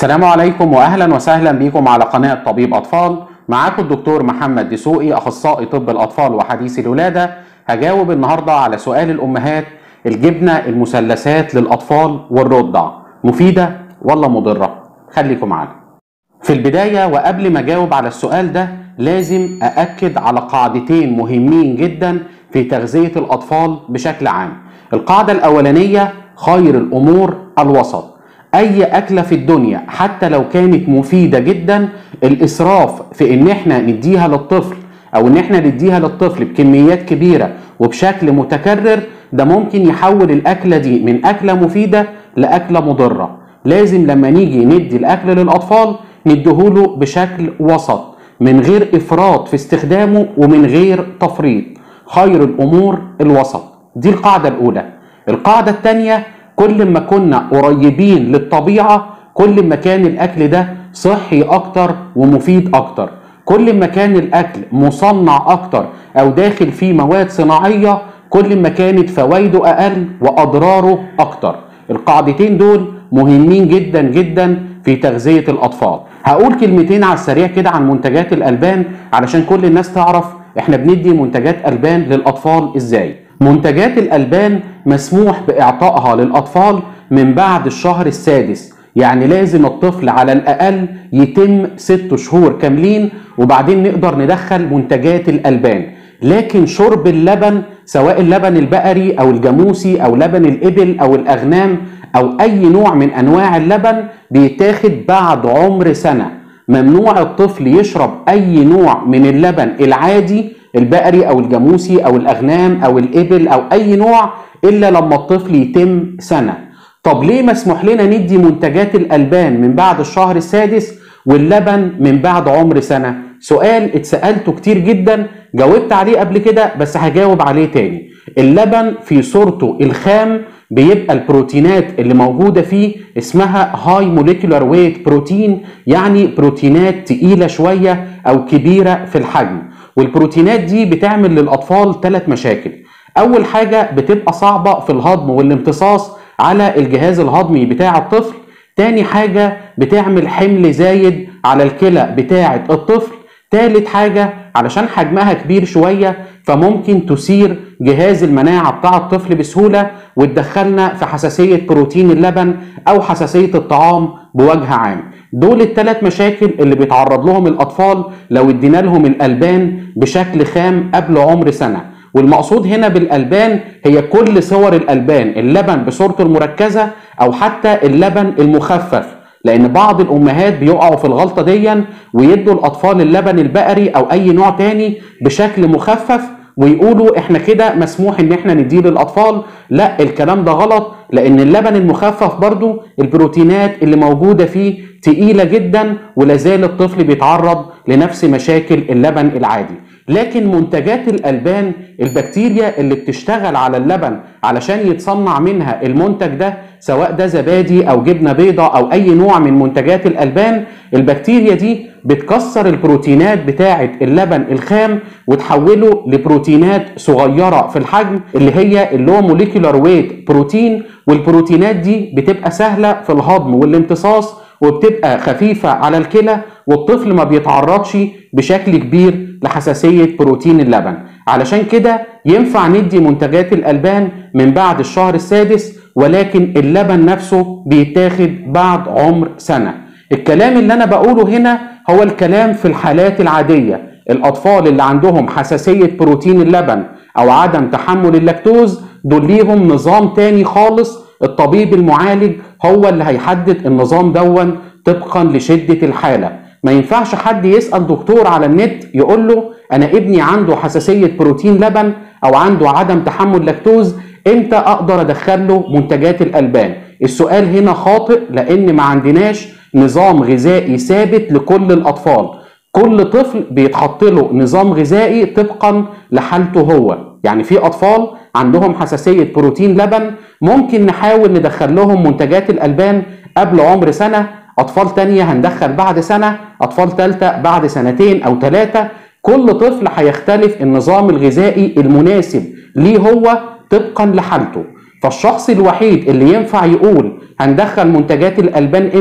السلام عليكم واهلا وسهلا بكم على قناه طبيب اطفال معاكم الدكتور محمد دسوقي اخصائي طب الاطفال وحديث الولاده هجاوب النهارده على سؤال الامهات الجبنه المثلثات للاطفال والرضع مفيده ولا مضره خليكم معانا في البدايه وقبل ما اجاوب على السؤال ده لازم ااكد على قاعدتين مهمين جدا في تغذيه الاطفال بشكل عام القاعده الاولانيه خير الامور الوسط اي اكله في الدنيا حتى لو كانت مفيده جدا الاسراف في ان احنا نديها للطفل او ان احنا نديها للطفل بكميات كبيره وبشكل متكرر ده ممكن يحول الاكله دي من اكله مفيده لاكله مضره لازم لما نيجي ندي الاكل للاطفال نديهوله بشكل وسط من غير افراط في استخدامه ومن غير تفريط خير الامور الوسط دي القاعده الاولى القاعده الثانيه كل ما كنا قريبين للطبيعه كل ما كان الاكل ده صحي اكتر ومفيد اكتر كل ما كان الاكل مصنع اكتر او داخل فيه مواد صناعيه كل ما كانت فوائده اقل واضراره اكتر القاعدتين دول مهمين جدا جدا في تغذيه الاطفال هقول كلمتين على السريع كده عن منتجات الالبان علشان كل الناس تعرف احنا بندي منتجات البان للاطفال ازاي منتجات الالبان مسموح باعطائها للاطفال من بعد الشهر السادس يعني لازم الطفل على الاقل يتم ست شهور كاملين وبعدين نقدر ندخل منتجات الالبان لكن شرب اللبن سواء اللبن البقري او الجاموسي او لبن الابل او الاغنام او اي نوع من انواع اللبن بيتاخد بعد عمر سنه ممنوع الطفل يشرب اي نوع من اللبن العادي البقري او الجاموسي او الاغنام او الابل او اي نوع الا لما الطفل يتم سنه طب ليه مسموح لنا ندي منتجات الالبان من بعد الشهر السادس واللبن من بعد عمر سنه سؤال اتسالته كتير جدا جاوبت عليه قبل كده بس هجاوب عليه تاني اللبن في صورته الخام بيبقى البروتينات اللي موجودة فيه اسمها هاي موليكولار ويت بروتين يعني بروتينات تقيلة شوية أو كبيرة في الحجم والبروتينات دي بتعمل للأطفال ثلاث مشاكل أول حاجة بتبقى صعبة في الهضم والامتصاص على الجهاز الهضمي بتاع الطفل تاني حاجة بتعمل حمل زايد على الكلى بتاعة الطفل تالت حاجة علشان حجمها كبير شوية فممكن تثير جهاز المناعة بتاع الطفل بسهولة وتدخلنا في حساسية بروتين اللبن أو حساسية الطعام بوجه عام دول الثلاث مشاكل اللي بيتعرض لهم الأطفال لو ادينا لهم الألبان بشكل خام قبل عمر سنة والمقصود هنا بالألبان هي كل صور الألبان اللبن بصورته المركزة أو حتى اللبن المخفف لان بعض الامهات بيقعوا في الغلطه ديا ويدوا الاطفال اللبن البقري او اي نوع تاني بشكل مخفف ويقولوا احنا كده مسموح ان احنا نديه للاطفال لا الكلام ده غلط لان اللبن المخفف برضو البروتينات اللي موجوده فيه تقيله جدا ولازال الطفل بيتعرض لنفس مشاكل اللبن العادي لكن منتجات الالبان البكتيريا اللي بتشتغل على اللبن علشان يتصنع منها المنتج ده سواء ده زبادي او جبنه بيضة او اي نوع من منتجات الالبان البكتيريا دي بتكسر البروتينات بتاعه اللبن الخام وتحوله لبروتينات صغيره في الحجم اللي هي اللو موليكولار ويت بروتين والبروتينات دي بتبقى سهله في الهضم والامتصاص وبتبقى خفيفه على الكلى والطفل ما بيتعرضش بشكل كبير لحساسيه بروتين اللبن علشان كده ينفع ندي منتجات الالبان من بعد الشهر السادس ولكن اللبن نفسه بيتاخد بعد عمر سنه الكلام اللي انا بقوله هنا هو الكلام في الحالات العاديه الاطفال اللي عندهم حساسيه بروتين اللبن او عدم تحمل اللاكتوز دول ليهم نظام تاني خالص الطبيب المعالج هو اللي هيحدد النظام دون طبقا لشده الحاله ما ينفعش حد يسال دكتور على النت يقول له انا ابني عنده حساسيه بروتين لبن او عنده عدم تحمل لاكتوز امتى اقدر ادخله منتجات الالبان السؤال هنا خاطئ لان ما عندناش نظام غذائي ثابت لكل الاطفال كل طفل بيتحط له نظام غذائي طبقا لحالته هو يعني في اطفال عندهم حساسيه بروتين لبن ممكن نحاول ندخل لهم منتجات الالبان قبل عمر سنه اطفال تانية هندخل بعد سنه اطفال ثالثه بعد سنتين او ثلاثه كل طفل هيختلف النظام الغذائي المناسب ليه هو طبقا لحالته فالشخص الوحيد اللي ينفع يقول هندخل منتجات الالبان امتى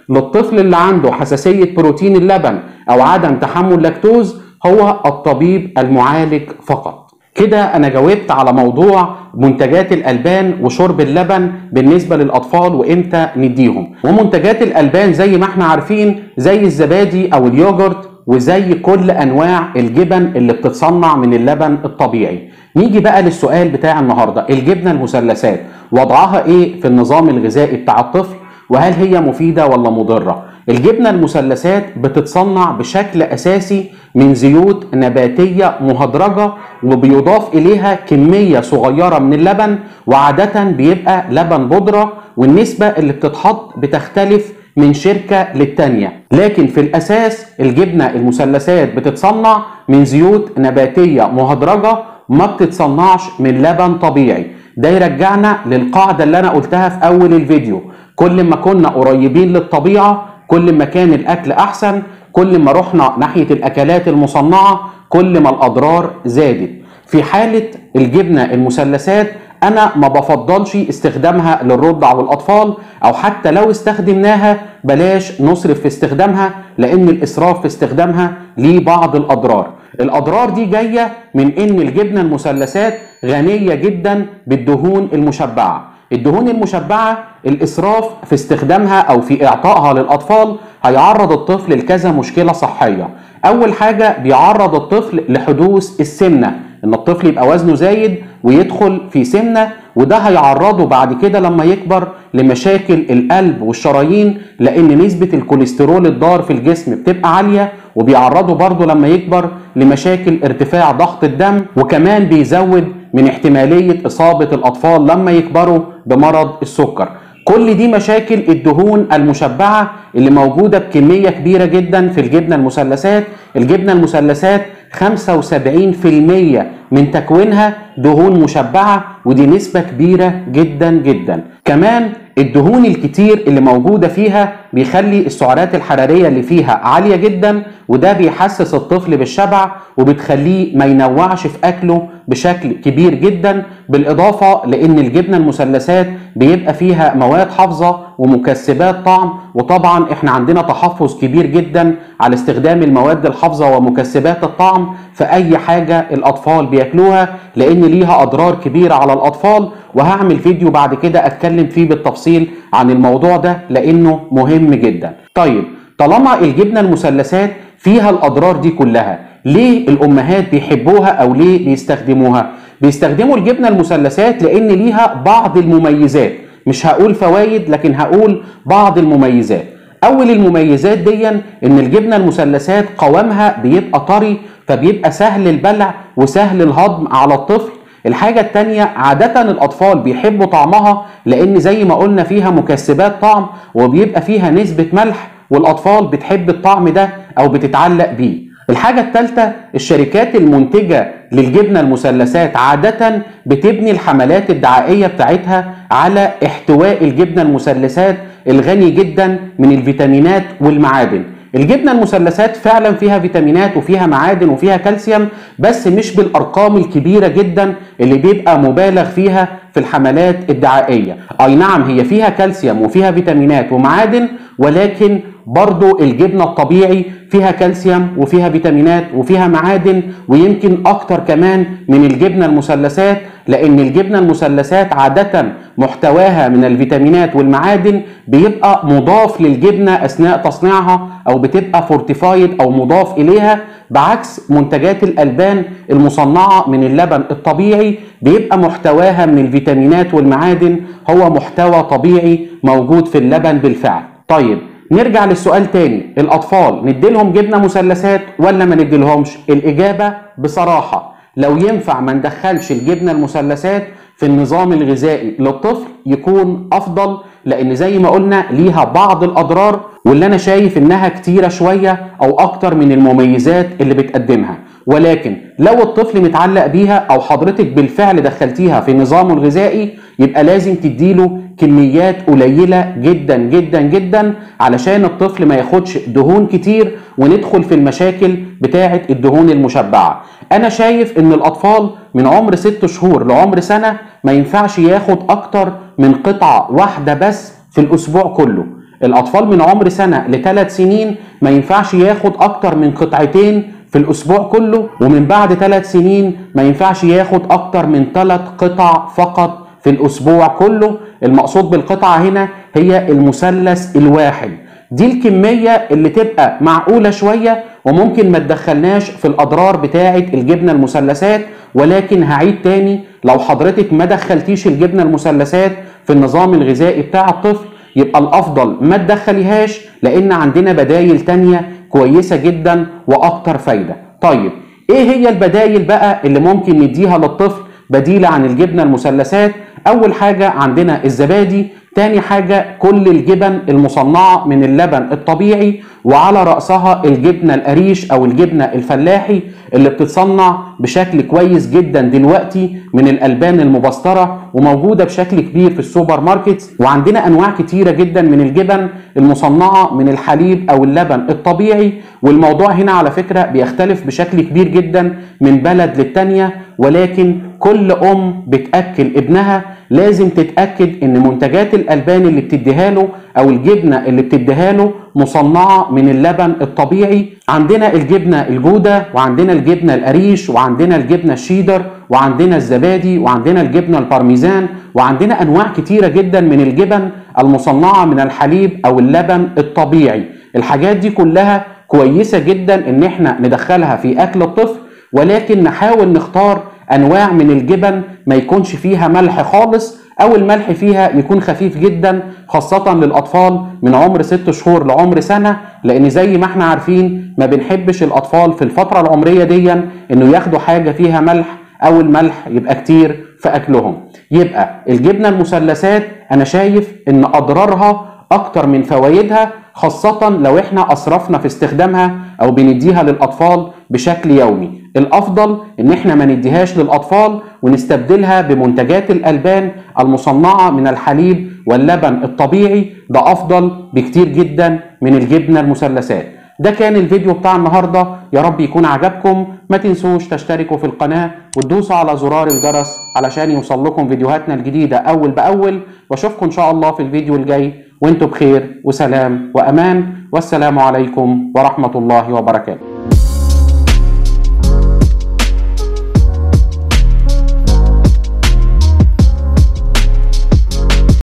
للطفل اللي عنده حساسية بروتين اللبن أو عدم تحمل لاكتوز هو الطبيب المعالج فقط كده أنا جاوبت على موضوع منتجات الألبان وشرب اللبن بالنسبة للأطفال وإمتى نديهم ومنتجات الألبان زي ما احنا عارفين زي الزبادي أو اليوجورت وزي كل انواع الجبن اللي بتتصنع من اللبن الطبيعي نيجي بقى للسؤال بتاع النهارده الجبنه المثلثات وضعها ايه في النظام الغذائي بتاع الطفل وهل هي مفيده ولا مضره الجبنه المثلثات بتتصنع بشكل اساسي من زيوت نباتيه مهدرجه وبيضاف اليها كميه صغيره من اللبن وعاده بيبقى لبن بودره والنسبه اللي بتتحط بتختلف من شركة للتانية لكن في الأساس الجبنة المثلثات بتتصنع من زيوت نباتية مهدرجة ما بتتصنعش من لبن طبيعي ده يرجعنا للقاعدة اللي أنا قلتها في أول الفيديو كل ما كنا قريبين للطبيعة كل ما كان الأكل أحسن كل ما رحنا ناحية الأكلات المصنعة كل ما الأضرار زادت في حالة الجبنة المثلثات انا ما بفضلش استخدامها للرضع والاطفال او حتى لو استخدمناها بلاش نصرف في استخدامها لان الاسراف في استخدامها ليه بعض الاضرار الاضرار دي جايه من ان الجبنه المثلثات غنيه جدا بالدهون المشبعه الدهون المشبعه الاسراف في استخدامها او في اعطائها للاطفال هيعرض الطفل لكذا مشكله صحيه اول حاجه بيعرض الطفل لحدوث السمنه ان الطفل يبقى وزنه زايد ويدخل في سمنه وده هيعرضه بعد كده لما يكبر لمشاكل القلب والشرايين لان نسبه الكوليسترول الضار في الجسم بتبقى عاليه وبيعرضه برضه لما يكبر لمشاكل ارتفاع ضغط الدم وكمان بيزود من احتماليه اصابه الاطفال لما يكبروا بمرض السكر كل دي مشاكل الدهون المشبعه اللي موجوده بكميه كبيره جدا في الجبنه المثلثات الجبنه المثلثات 75% من تكوينها دهون مشبعة ودي نسبة كبيرة جدا جدا كمان الدهون الكتير اللي موجودة فيها بيخلي السعرات الحرارية اللي فيها عالية جدا وده بيحسس الطفل بالشبع وبتخليه ما ينوعش في أكله بشكل كبير جدا بالإضافة لأن الجبنة المثلثات بيبقى فيها مواد حافظة ومكسبات طعم وطبعا احنا عندنا تحفظ كبير جدا على استخدام المواد الحافظة ومكسبات الطعم في أي حاجة الأطفال بياكلوها لأن ليها أضرار كبيرة على الأطفال وهعمل فيديو بعد كده أتكلم فيه بالتفصيل عن الموضوع ده لأنه مهم جدا طيب طالما الجبنة المثلثات فيها الأضرار دي كلها ليه الأمهات بيحبوها أو ليه بيستخدموها بيستخدموا الجبنة المثلثات لأن ليها بعض المميزات مش هقول فوائد لكن هقول بعض المميزات اول المميزات دي ان الجبنه المثلثات قوامها بيبقى طري فبيبقى سهل البلع وسهل الهضم على الطفل الحاجة التانية عادة الأطفال بيحبوا طعمها لأن زي ما قلنا فيها مكسبات طعم وبيبقى فيها نسبة ملح والأطفال بتحب الطعم ده أو بتتعلق بيه الحاجة الثالثة الشركات المنتجة للجبنة المثلثات عادة بتبني الحملات الدعائية بتاعتها على احتواء الجبنة المثلثات الغني جدا من الفيتامينات والمعادن الجبنه المثلثات فعلا فيها فيتامينات وفيها معادن وفيها كالسيوم بس مش بالارقام الكبيره جدا اللي بيبقى مبالغ فيها في الحملات الدعائيه اي نعم هي فيها كالسيوم وفيها فيتامينات ومعادن ولكن برضو الجبنة الطبيعي فيها كالسيوم وفيها فيتامينات وفيها معادن ويمكن أكتر كمان من الجبنة المثلثات لأن الجبنة المثلثات عادة محتواها من الفيتامينات والمعادن بيبقى مضاف للجبنة أثناء تصنيعها أو بتبقى فورتيفايد أو مضاف إليها بعكس منتجات الألبان المصنعة من اللبن الطبيعي بيبقى محتواها من الفيتامينات والمعادن هو محتوى طبيعي موجود في اللبن بالفعل طيب نرجع للسؤال تاني الاطفال نديلهم جبنه مثلثات ولا ما نديلهمش الاجابه بصراحه لو ينفع ما ندخلش الجبنه المثلثات في النظام الغذائي للطفل يكون افضل لان زي ما قلنا ليها بعض الاضرار واللي انا شايف انها كتيره شويه او اكتر من المميزات اللي بتقدمها ولكن لو الطفل متعلق بيها او حضرتك بالفعل دخلتيها في نظامه الغذائي يبقى لازم تديله كميات قليلة جدا جدا جدا علشان الطفل ما ياخدش دهون كتير وندخل في المشاكل بتاعة الدهون المشبعة انا شايف ان الاطفال من عمر ست شهور لعمر سنة ما ينفعش ياخد اكتر من قطعة واحدة بس في الاسبوع كله الاطفال من عمر سنه لثلاث سنين ما ينفعش ياخد اكتر من قطعتين في الاسبوع كله ومن بعد ثلاث سنين ما ينفعش ياخد اكتر من ثلاث قطع فقط في الاسبوع كله المقصود بالقطعه هنا هي المثلث الواحد دي الكميه اللي تبقى معقوله شويه وممكن ما تدخلناش في الاضرار بتاعه الجبنه المثلثات ولكن هعيد تاني لو حضرتك ما دخلتيش الجبنه المثلثات في النظام الغذائي بتاع الطفل يبقى الافضل ما تدخليهاش لان عندنا بدايل تانية كويسه جدا واكتر فايده طيب ايه هي البدايل بقى اللي ممكن نديها للطفل بديله عن الجبنه المثلثات اول حاجه عندنا الزبادي تاني حاجة كل الجبن المصنعة من اللبن الطبيعي وعلى رأسها الجبنة القريش أو الجبنة الفلاحي اللي بتتصنع بشكل كويس جدا دلوقتي من الألبان المبسترة وموجودة بشكل كبير في السوبر ماركت وعندنا أنواع كتيرة جدا من الجبن المصنعة من الحليب أو اللبن الطبيعي والموضوع هنا على فكرة بيختلف بشكل كبير جدا من بلد للتانية ولكن كل أم بتأكل ابنها لازم تتأكد إن منتجات الألبان اللي بتديها له أو الجبنة اللي بتديها له مصنعة من اللبن الطبيعي عندنا الجبنة الجودة وعندنا الجبنة القريش وعندنا الجبنة الشيدر وعندنا الزبادي وعندنا الجبنة البارميزان وعندنا أنواع كتيرة جدا من الجبن المصنعة من الحليب أو اللبن الطبيعي الحاجات دي كلها كويسة جدا إن احنا ندخلها في أكل الطفل ولكن نحاول نختار انواع من الجبن ما يكونش فيها ملح خالص او الملح فيها يكون خفيف جدا خاصة للاطفال من عمر ست شهور لعمر سنة لان زي ما احنا عارفين ما بنحبش الاطفال في الفترة العمرية دي انه ياخدوا حاجة فيها ملح او الملح يبقى كتير في اكلهم يبقى الجبنة المثلثات انا شايف ان اضرارها اكتر من فوائدها خاصة لو احنا اسرفنا في استخدامها او بنديها للاطفال بشكل يومي الافضل ان احنا ما نديهاش للاطفال ونستبدلها بمنتجات الالبان المصنعة من الحليب واللبن الطبيعي ده افضل بكتير جدا من الجبنة المثلثات ده كان الفيديو بتاع النهاردة يا رب يكون عجبكم ما تنسوش تشتركوا في القناة وتدوسوا على زرار الجرس علشان يوصل لكم فيديوهاتنا الجديدة أول بأول واشوفكم إن شاء الله في الفيديو الجاي وانتم بخير وسلام وأمان والسلام عليكم ورحمة الله وبركاته